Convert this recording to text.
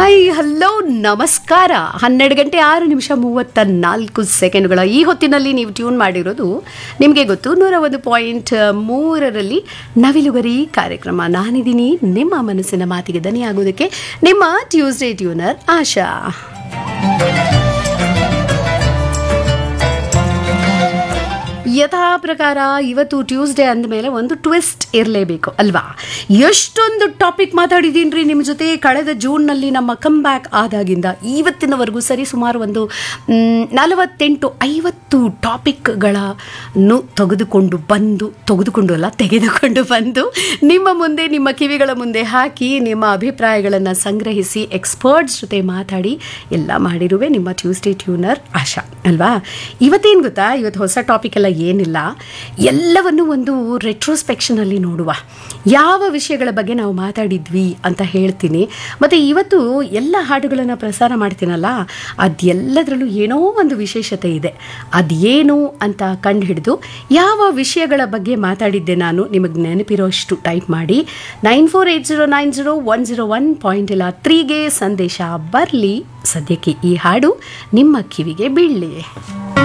hi hello ನಮಸ್ಕಾರ ಹನ್ನೆರಡು ಗಂಟೆ ಆರು ನಿಮಿಷ ಮೂವತ್ತ ನಾಲ್ಕು ಸೆಕೆಂಡ್ಗಳ ಈ ಹೊತ್ತಿನಲ್ಲಿ ನೀವು ಟ್ಯೂನ್ ಮಾಡಿರೋದು ನಿಮಗೆ ಗೊತ್ತು ನೂರ ಒಂದು ಪಾಯಿಂಟ್ ಮೂರರಲ್ಲಿ ನವಿಲುಗರಿ ಕಾರ್ಯಕ್ರಮ ನಾನಿದ್ದೀನಿ ನಿಮ್ಮ ಮನಸ್ಸಿನ ಮಾತಿಗೆ ದನಿಯಾಗೋದಕ್ಕೆ ನಿಮ್ಮ ಟ್ಯೂಸ್ಡೇ ಟ್ಯೂನರ್ ಆಶಾ ಯಥಾ ಪ್ರಕಾರ ಇವತ್ತು ಟ್ಯೂಸ್ಡೇ ಅಂದಮೇಲೆ ಒಂದು ಟ್ವಿಸ್ಟ್ ಇರಲೇಬೇಕು ಅಲ್ವಾ ಎಷ್ಟೊಂದು ಟಾಪಿಕ್ ಮಾತಾಡಿದ್ದೀನಿ ರೀ ನಿಮ್ಮ ಜೊತೆ ಕಳೆದ ಜೂನ್ನಲ್ಲಿ ನಮ್ಮ ಕಮ್ ಬ್ಯಾಕ್ ಆದಾಗಿಂದ ಇವತ್ತಿನವರೆಗೂ ಸರಿ ಸುಮಾರು ಒಂದು ಮ್, ನಲವತ್ತೆಂಟು ಐವತ್ತು ಟಾಪಿಕ್ಗಳನ್ನು ತೆಗೆದುಕೊಂಡು ಬಂದು ತೆಗೆದುಕೊಂಡು ಅಲ್ಲ ತೆಗೆದುಕೊಂಡು ಬಂದು ನಿಮ್ಮ ಮುಂದೆ ನಿಮ್ಮ ಕಿವಿಗಳ ಮುಂದೆ ಹಾಕಿ ನಿಮ್ಮ ಅಭಿಪ್ರಾಯಗಳನ್ನು ಸಂಗ್ರಹಿಸಿ ಎಕ್ಸ್ಪರ್ಟ್ಸ್ ಜೊತೆ ಮಾತಾಡಿ ಎಲ್ಲ ಮಾಡಿರುವೆ ನಿಮ್ಮ ಟ್ಯೂಸ್ಡೇ ಟ್ಯೂನರ್ ಆಶಾ ಅಲ್ವಾ ಇವತ್ತೇನು ಗೊತ್ತಾ ಇವತ್ತು ಹೊಸ ಟಾಪಿಕ್ ಎಲ್ಲ ಏನಿಲ್ಲ ಎಲ್ಲವನ್ನು ಒಂದು ರೆಟ್ರೋಸ್ಪೆಕ್ಷನಲ್ಲಿ ನೋಡುವ ಯಾವ ವಿಷಯಗಳ ಬಗ್ಗೆ ನಾವು ಮಾತಾಡಿದ್ವಿ ಅಂತ ಹೇಳ್ತೀನಿ ಮತ್ತು ಇವತ್ತು ಎಲ್ಲ ಹಾಡುಗಳನ್ನು ಪ್ರಸಾರ ಮಾಡ್ತೀನಲ್ಲ ಅದೆಲ್ಲದರಲ್ಲೂ ಏನೋ ಒಂದು ವಿಶೇಷತೆ ಇದೆ ಅದೇನು ಅಂತ ಕಂಡು ಹಿಡಿದು ಯಾವ ವಿಷಯಗಳ ಬಗ್ಗೆ ಮಾತಾಡಿದ್ದೆ ನಾನು ನಿಮಗೆ ನೆನಪಿರೋಷ್ಟು ಟೈಪ್ ಮಾಡಿ nine four eight zero nine zero one zero one point ಇಲ್ಲ ತ್ರೀಗೆ ಸಂದೇಶ ಬರಲಿ ಸದ್ಯಕ್ಕೆ ಈ ಹಾಡು ನಿಮ್ಮ ಕಿವಿಗೆ ಬೀಳಲಿ